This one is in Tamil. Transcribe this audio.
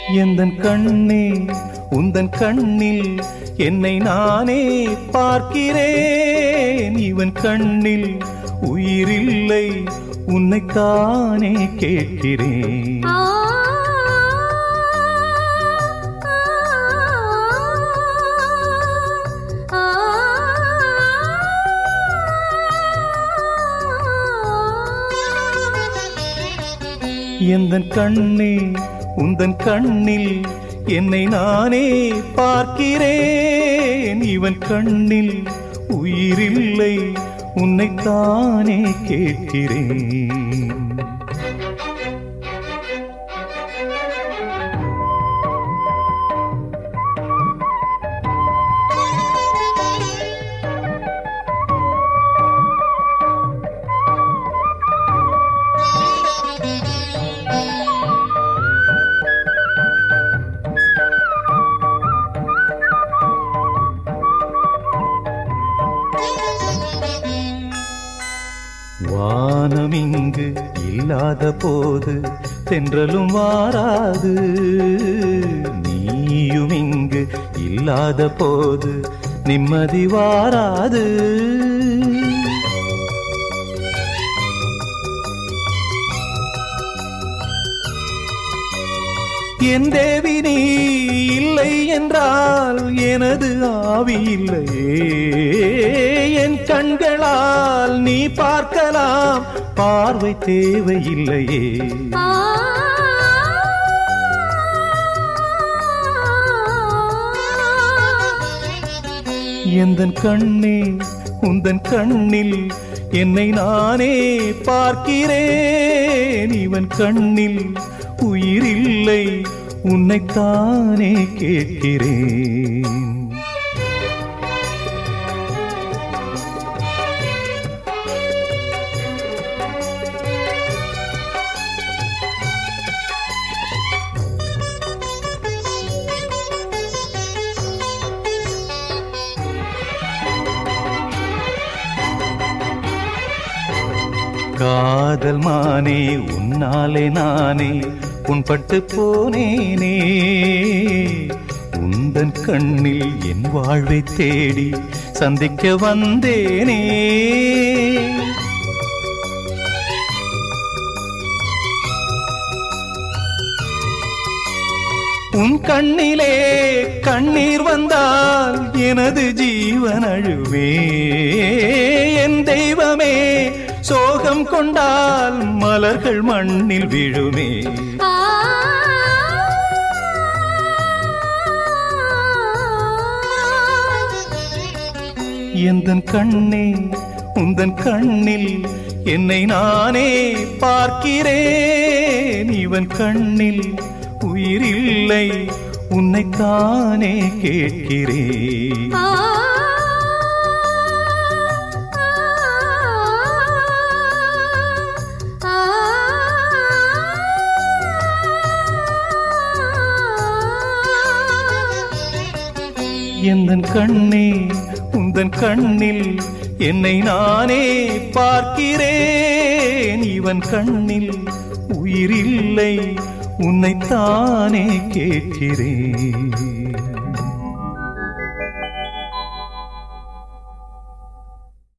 எந்தன் கண்ணே உந்தன் கண்ணில் என்னை நானே பார்க்கிறேன் இவன் கண்ணில் உயிரில்லை உன்னைத்தானே கேட்கிறேன் ஆ ஆ எந்தன் கண்ணே உந்தன் கண்ணில் என்னை நானே பார்க்கிறேன் இவன் கண்ணில் உயிரில்லை உன்னைத்தானே கேட்கிறேன் வானம் இங்கு இல்லாத போது தென்றலும் வாராது நீயும் இங்கு இல்லாத போது நிம்மதி வாராது என் தேவி நீ இல்லை என்றால் எனது ஆவி இல்லையே என் கண்களால் நீ பார்க்கலாம் பார்வை தேவையில்லையே ஆ எந்தன் கண்ணே உந்தன் கண்ணில் என்னை நானே பார்க்கிறேன் இவன் கண்ணில் உயிரில்லை உன்னைத்தானே கேட்கிறேன் காதல் மானே உன்னாலே நானே உன்பட்டு போனேனே உந்தன் கண்ணில் என் வாழ்வை தேடி சந்திக்க வந்தேனே உன் கண்ணிலே கண்ணீர் வந்தால் எனது ஜீவன் அழுவே என் தெய்வமே சோகம் கொண்டால் மலர்கள் மண்ணில் விழுமே ஆ எந்தன் கண்ணே உந்தன் கண்ணில் என்னை நானே பார்க்கிறேன் இவன் கண்ணில் உயிரில்லை உன்னைத்தானே கேட்கிறேன் ஆ எந்தன் கண்ணே உந்தன் கண்ணில் என்னை நானே பார்க்கிறேன் இவன் கண்ணில் உயிரில்லை உன்னைத்தானே கேட்கிறேன்